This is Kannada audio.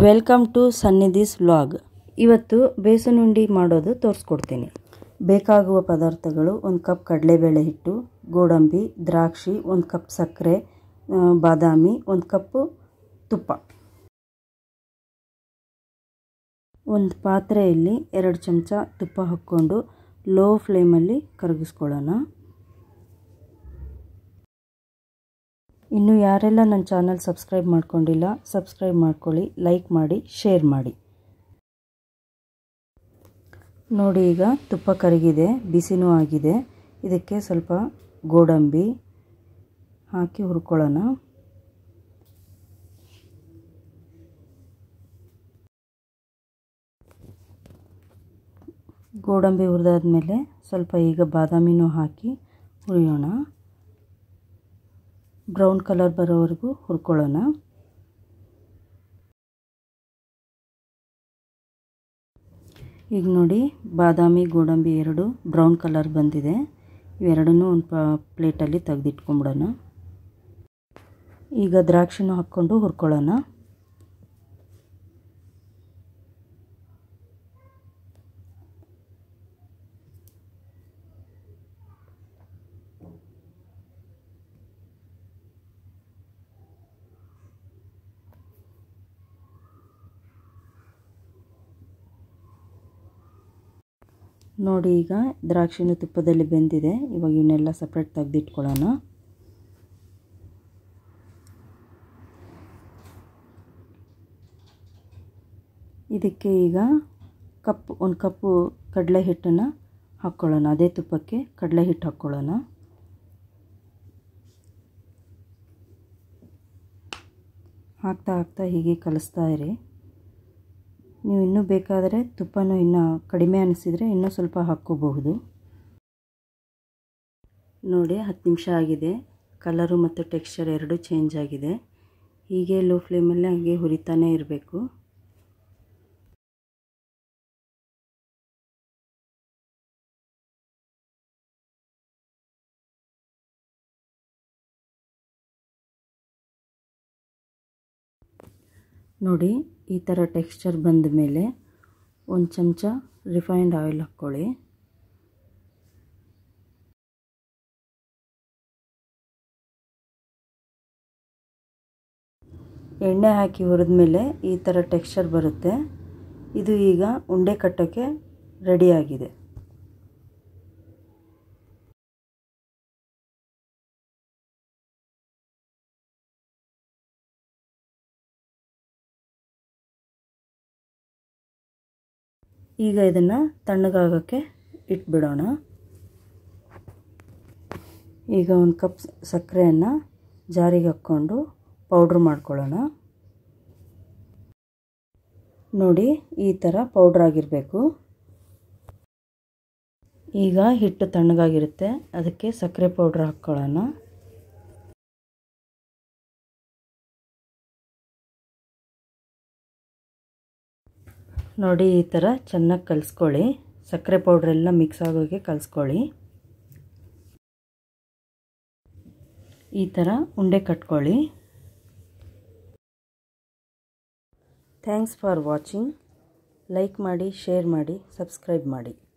ವೆಲ್ಕಮ್ ಟು ಸನ್ನಿಧಿಸ್ ವ್ಲಾಗ್ ಇವತ್ತು ಬೇಸನ್ ಉಂಡಿ ಮಾಡೋದು ತೋರಿಸ್ಕೊಡ್ತೀನಿ ಬೇಕಾಗುವ ಪದಾರ್ಥಗಳು ಒಂದು ಕಪ್ ಕಡಲೆಬೇಳೆ ಹಿಟ್ಟು ಗೋಡಂಬಿ ದ್ರಾಕ್ಷಿ ಒಂದು ಕಪ್ ಸಕ್ಕರೆ ಆ, ಬಾದಾಮಿ ಒಂದು ಕಪ್ಪು ತುಪ್ಪ ಒಂದು ಪಾತ್ರೆಯಲ್ಲಿ ಎರಡು ಚಮಚ ತುಪ್ಪ ಹಾಕ್ಕೊಂಡು ಲೋ ಫ್ಲೇಮಲ್ಲಿ ಕರಗಿಸ್ಕೊಳ್ಳೋಣ ಇನ್ನು ಯಾರೆಲ್ಲ ನನ್ನ ಚಾನಲ್ ಸಬ್ಸ್ಕ್ರೈಬ್ ಮಾಡ್ಕೊಂಡಿಲ್ಲ ಸಬ್ಸ್ಕ್ರೈಬ್ ಮಾಡ್ಕೊಳ್ಳಿ ಲೈಕ್ ಮಾಡಿ ಶೇರ್ ಮಾಡಿ ನೋಡಿ ಈಗ ತುಪ್ಪ ಕರಗಿದೆ ಬಿಸಿನೂ ಆಗಿದೆ ಇದಕ್ಕೆ ಸ್ವಲ್ಪ ಗೋಡಂಬಿ ಹಾಕಿ ಹುರ್ಕೊಳ್ಳೋಣ ಗೋಡಂಬಿ ಹುರಿದಾದ್ಮೇಲೆ ಸ್ವಲ್ಪ ಈಗ ಬಾದಾಮಿನೂ ಹಾಕಿ ಹುರಿಯೋಣ ಬ್ರೌನ್ ಕಲರ್ ಬರೋವರೆಗೂ ಹುರ್ಕೊಳ್ಳೋಣ ಈಗ ನೋಡಿ ಬಾದಾಮಿ ಗೋಡಂಬಿ ಎರಡು ಬ್ರೌನ್ ಕಲರ್ ಬಂದಿದೆ ಇವೆರಡನ್ನೂ ಒಂದು ಪ ಪ್ಲೇಟಲ್ಲಿ ತೆಗೆದಿಟ್ಕೊಂಬಿಡೋಣ ಈಗ ದ್ರಾಕ್ಷಿನೂ ಹಾಕ್ಕೊಂಡು ಹುರ್ಕೊಳ್ಳೋಣ ನೋಡಿ ಈಗ ದ್ರಾಕ್ಷಿನೂ ತುಪ್ಪದಲ್ಲಿ ಬೆಂದಿದೆ ಇವಾಗ ಇವನ್ನೆಲ್ಲ ಸಪ್ರೇಟ್ ತೆಗೆದಿಟ್ಕೊಳ್ಳೋಣ ಇದಕ್ಕೆ ಈಗ ಕಪ್ ಒಂದು ಕಪ್ಪು ಕಡಲೆ ಹಿಟ್ಟನ್ನು ಹಾಕ್ಕೊಳ್ಳೋಣ ಅದೇ ತುಪ್ಪಕ್ಕೆ ಕಡಲೆ ಹಿಟ್ಟು ಹಾಕ್ಕೊಳ್ಳೋಣ ಹಾಕ್ತಾ ಹಾಕ್ತಾ ಹೀಗೆ ಕಲಿಸ್ತಾ ಇರಿ ನೀವು ಇನ್ನೂ ಬೇಕಾದರೆ ತುಪ್ಪನೂ ಇನ್ನೂ ಕಡಿಮೆ ಅನಿಸಿದರೆ ಇನ್ನೂ ಸ್ವಲ್ಪ ಹಾಕ್ಕೋಬಹುದು ನೋಡಿ ಹತ್ತು ನಿಮಿಷ ಆಗಿದೆ ಕಲರು ಮತ್ತು ಟೆಕ್ಸ್ಚರ್ ಎರಡೂ ಚೇಂಜ್ ಆಗಿದೆ ಹೀಗೆ ಲೋ ಫ್ಲೇಮಲ್ಲಿ ಹಾಗೆ ಹುರಿತಾನೇ ಇರಬೇಕು ನೋಡಿ ಈ ಥರ ಟೆಕ್ಸ್ಚರ್ ಬಂದ ಮೇಲೆ ಒಂದು ಚಮಚ ರಿಫೈನ್ಡ್ ಆಯಿಲ್ ಹಾಕ್ಕೊಳ್ಳಿ ಎಣ್ಣೆ ಹಾಕಿ ಹುರಿದ್ಮೇಲೆ ಈ ಥರ ಟೆಕ್ಸ್ಚರ್ ಬರುತ್ತೆ ಇದು ಈಗ ಉಂಡೆ ಕಟ್ಟೋಕ್ಕೆ ರೆಡಿಯಾಗಿದೆ ಈಗ ಇದನ್ನು ತಣ್ಣಗಾಗೋಕ್ಕೆ ಇಟ್ಬಿಡೋಣ ಈಗ ಒಂದು ಕಪ್ ಸಕ್ಕರೆಯನ್ನು ಜಾರಿಗೆ ಹಾಕ್ಕೊಂಡು ಪೌಡ್ರ್ ಮಾಡ್ಕೊಳ್ಳೋಣ ನೋಡಿ ಈ ಥರ ಪೌಡ್ರ್ ಆಗಿರಬೇಕು ಈಗ ಹಿಟ್ಟು ತಣ್ಣಗಾಗಿರುತ್ತೆ ಅದಕ್ಕೆ ಸಕ್ಕರೆ ಪೌಡ್ರ್ ಹಾಕ್ಕೊಳ್ಳೋಣ ನೋಡಿ ಈ ಥರ ಚೆನ್ನಾಗಿ ಕಲಿಸ್ಕೊಳ್ಳಿ ಸಕ್ಕರೆ ಪೌಡ್ರೆಲ್ಲ ಮಿಕ್ಸ್ ಆಗೋಗೆ ಕಲಿಸ್ಕೊಳ್ಳಿ ಈ ಥರ ಉಂಡೆ ಕಟ್ಕೊಳ್ಳಿ ಥ್ಯಾಂಕ್ಸ್ ಫಾರ್ ವಾಚಿಂಗ್ ಲೈಕ್ ಮಾಡಿ ಶೇರ್ ಮಾಡಿ ಸಬ್ಸ್ಕ್ರೈಬ್ ಮಾಡಿ